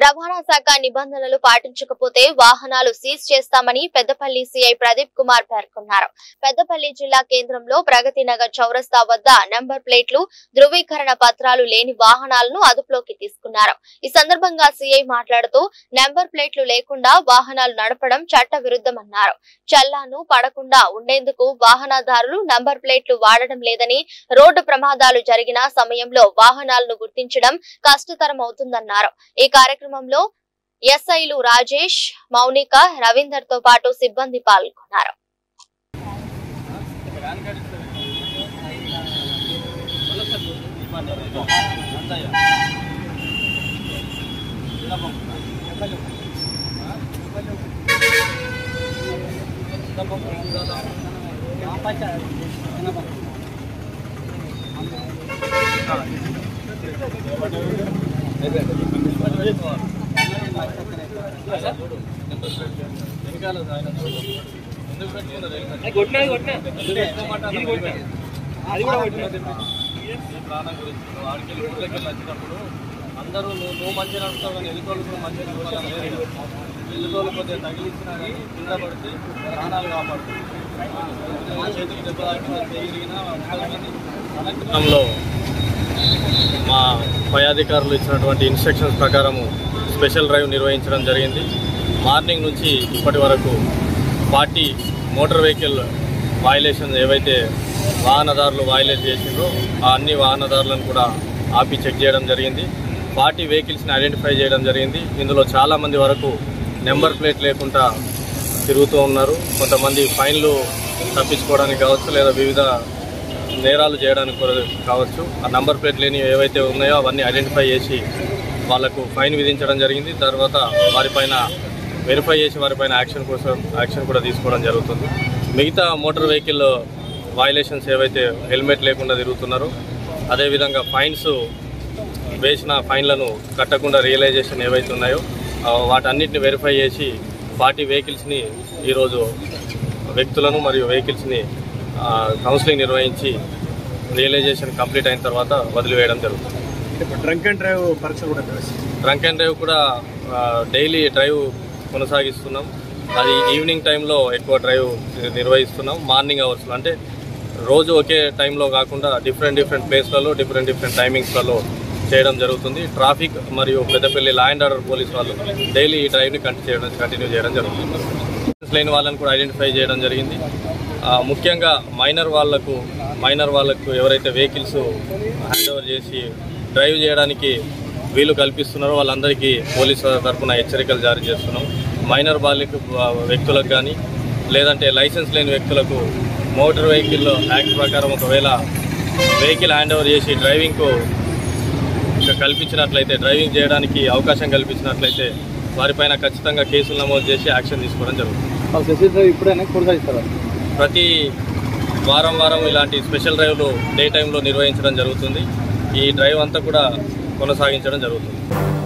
రవాణా శాఖ నిబంధనలు పాటించకపోతే వాహనాలు సీజ్ చేస్తామని పెద్దపల్లి సీఐ ప్రదీప్ కుమార్ పేర్కొన్నారు పెద్దపల్లి జిల్లా కేంద్రంలో ప్రగతి నగర్ చౌరస్తా వద్ద నెంబర్ ప్లేట్లు ధృవీకరణ పత్రాలు లేని వాహనాలను అదుపులోకి తీసుకున్నారు ఈ సందర్భంగా సీఐ మాట్లాడుతూ నెంబర్ ప్లేట్లు లేకుండా వాహనాలు నడపడం చట్ట విరుద్ధమన్నారు చల్లాను పడకుండా ఉండేందుకు వాహనదారులు నంబర్ ప్లేట్లు వాడడం లేదని రోడ్డు ప్రమాదాలు జరిగిన సమయంలో వాహనాలను గుర్తించడం కష్టతరం అవుతుందన్నారు ఈ కార్యక్రమంలో ఎస్ఐలు రాజేష్ మౌనిక రవీందర్ తో పాటు సిబ్బంది పాల్గొన్నారు ప్రాణం గురించి నువ్వు ఆడికి ఊళ్ళకి వచ్చినప్పుడు అందరూ నువ్వు నువ్వు మంచిగా నడుపుతావు కానీ ఎదుటోళ్ళు కూడా మంచిగా నడుపుతావు లేదు ఎదుటోళ్ళు కొద్దిగా తగిలించినా కానీ కింద పడితే ప్రాణాలు కాపాడుతుంది చేతికి దెబ్బ తాకినా తిరిగినా అనంతరంలో మా పై అధికారులు ఇచ్చినటువంటి ఇన్స్ట్రక్షన్స్ ప్రకారము స్పెషల్ డ్రైవ్ నిర్వహించడం జరిగింది మార్నింగ్ నుంచి ఇప్పటి వరకు పార్టీ మోటార్ వెహికల్ వాయిలేషన్ ఏవైతే వాహనదారులు వాయిలేట్ చేసిండ్రో ఆ అన్ని వాహనదారులను కూడా ఆపి చెక్ చేయడం జరిగింది పార్టీ వెహికల్స్ని ఐడెంటిఫై చేయడం జరిగింది ఇందులో చాలామంది వరకు నెంబర్ ప్లేట్ లేకుండా తిరుగుతూ ఉన్నారు కొంతమంది ఫైన్లు తప్పించుకోవడానికి కావచ్చు లేదా వివిధ నేరాలు చేయడానికి కూడా కావచ్చు ఆ నంబర్ ప్లేట్ లేని ఏవైతే ఉన్నాయో అవన్నీ ఐడెంటిఫై చేసి వాళ్లకు ఫైన్ విధించడం జరిగింది తర్వాత వారిపైన వెరిఫై చేసి వారిపైన యాక్షన్ కోసం యాక్షన్ కూడా తీసుకోవడం జరుగుతుంది మిగతా మోటార్ వెహికల్ వైలేషన్స్ ఏవైతే హెల్మెట్ లేకుండా తిరుగుతున్నారో అదేవిధంగా ఫైన్స్ వేసిన ఫైన్లను కట్టకుండా రియలైజేషన్ ఏవైతే ఉన్నాయో ఆ వాటన్నిటిని వెరిఫై చేసి పార్టీ వెహికల్స్ని ఈరోజు వ్యక్తులను మరియు వెహికల్స్ని ఆ, కౌన్సిలింగ్ నిర్వహించి రియలైజేషన్ కంప్లీట్ అయిన తర్వాత వదిలివేయడం జరుగుతుంది ఇప్పుడు డ్రంక్ అండ్ డ్రైవ్ పరీక్షలు కూడా నిర్వహిస్తారు డ్రంక్ అండ్ డ్రైవ్ కూడా ఆ, డైలీ డ్రైవ్ కొనసాగిస్తున్నాం అది ఈవినింగ్ టైంలో ఎక్కువ డ్రైవ్ నిర్వహిస్తున్నాం మార్నింగ్ అవర్స్లో అంటే రోజు ఒకే టైంలో కాకుండా డిఫరెంట్ డిఫరెంట్ ప్లేస్లలో డిఫరెంట్ డిఫరెంట్ టైమింగ్స్లలో చేయడం జరుగుతుంది ట్రాఫిక్ మరియు Peddapalli law and order police వాళ్ళు డైలీ ఈ డ్రైవ్ని కంటిన్యూ చేయడం కంటిన్యూ చేయడం జరుగుతుంది లైసెన్స్ లేని వాళ్ళని కూడా ఐడెంటిఫై చేయడం జరిగింది ఆ, ముఖ్యంగా మైనర్ వాళ్లకు మైనర్ వాళ్లకు ఎవరైతే వెహికల్స్ హ్యాండ్ ఓవర్ చేసి డ్రైవ్ చేయడానికి వీలు కల్పిస్తున్నారో వాళ్ళందరికీ పోలీసు తరఫున హెచ్చరికలు జారీ చేస్తున్నాం మైనర్ బాలిక వ్యక్తులకు కానీ లేదంటే లైసెన్స్ లేని వ్యక్తులకు మోటార్ వెహికల్ యాక్ట్ ప్రకారం ఒకవేళ వెహికల్ హ్యాండ్ ఓవర్ చేసి డ్రైవింగ్కు ఇక కల్పించినట్లయితే డ్రైవింగ్ చేయడానికి అవకాశం కల్పించినట్లయితే వారిపైన ఖచ్చితంగా కేసులు నమోదు చేసి యాక్షన్ తీసుకోవడం జరుగుతుంది ఇప్పుడైనా కొనసాగిస్తారా ప్రతి వారం వారం ఇలాంటి స్పెషల్ డ్రైవ్లు డే టైంలో నిర్వహించడం జరుగుతుంది ఈ డ్రైవ్ అంతా కూడా కొనసాగించడం జరుగుతుంది